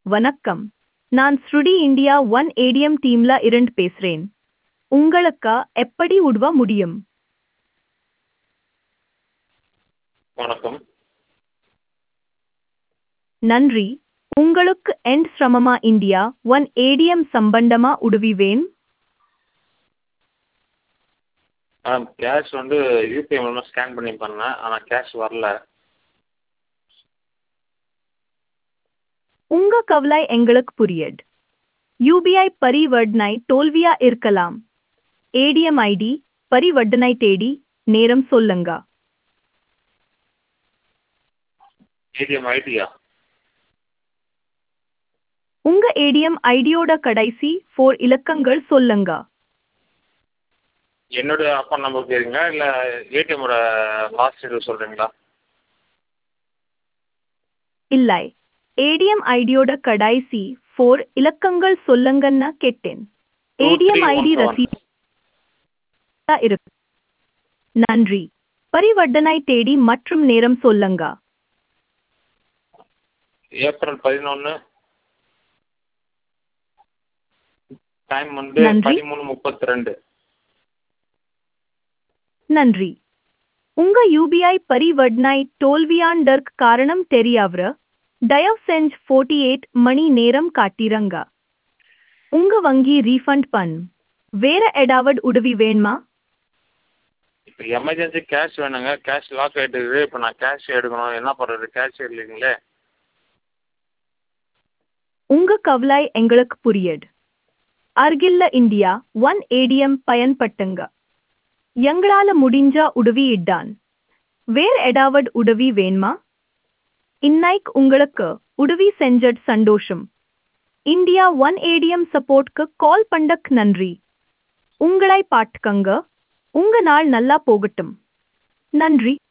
வணக்கம் நான் ஸ்ருடி இந்தியா ஒன் ஏடிஎம் டீம்ல இருந்து பேசுறேன் உங்களுக்கு எப்படி உதவ முடியும் வணக்கம் நன்றி உங்களுக்கு எண்ட் சிரமமா இந்தியா ஒன் ஏடிஎம் சம்பந்தமா உதவிவேன் மேடம் கேஷ் வந்து யூபிஐ மூலமாக ஸ்கேன் பண்ணி பண்ணேன் ஆனால் கேஷ் வரல உங்க கவலை எங்களுக்கு புரியுது யூபிஐ பரிவர்த்தனை தோல்வியா இருக்கலாம் ஏடிஎம் ஐடி பரிவர்த்தனை தேடி நேரம் சொல்லுங்க ஏடிஎம் ஐடியா உங்க ஏடிஎம் ஐடியோட கடைசி ஃபோர் இலக்கங்கள் சொல்லுங்க என்னுடைய அக்கௌண்ட் நம்பர் கேட்குறீங்களா இல்லை ஏடிஎம்மோட லாஸ்ட் டீட்டெயில் சொல்கிறீங்களா இல்லை ஏடிஎம் ஐடியோட கடைசி ஃபோர் இலக்கங்கள் சொல்லுங்கன்னா கேட்டேன் Two, ATM three, ID one, seven. ரசீது இருக்கு நன்றி பரிவர்த்தனை தேடி மற்றும் நேரம் சொல்லுங்க ஏப்ரல் பதினொன்று டைம் வந்து நன்றி. பதிமூணு முப்பத்தி ரெண்டு நன்றி உங்க யூபிஐ பரிவர்த்தனை தோல்வியாண்டற்கு காரணம் தெரியாவிர தயவு செஞ்சு ஃபோர்ட்டி எயிட் மணி நேரம் காட்டிரங்க உங்க வங்கி ரீஃபண்ட் பண் வேற ஏதாவது உதவி வேணுமா இப்போ எமர்ஜென்சி கேஷ் வேணுங்க கேஷ் லாக் ஆகிட்டு இருக்குது இப்போ நான் கேஷ் எடுக்கணும் என்ன பண்ணுறது கேஷ் இல்லைங்களே உங்க கவலை எங்களுக்கு புரியுது அருகில்ல இந்தியா ஒன் ஏடிஎம் பயன்பட்டுங்க எங்களால முடிஞ்ச உதவி இட்டான் வேற ஏதாவது உதவி வேணுமா இன்னைக்கு உங்களுக்கு உதவி செஞ்சது சந்தோஷம் இந்தியா ஒன் ஏடிஎம் சப்போர்ட்க்கு கால் பண்ணக் நன்றி உங்களை பாட்டுக்கங்க உங்க நாள் நல்லா போகட்டும் நன்றி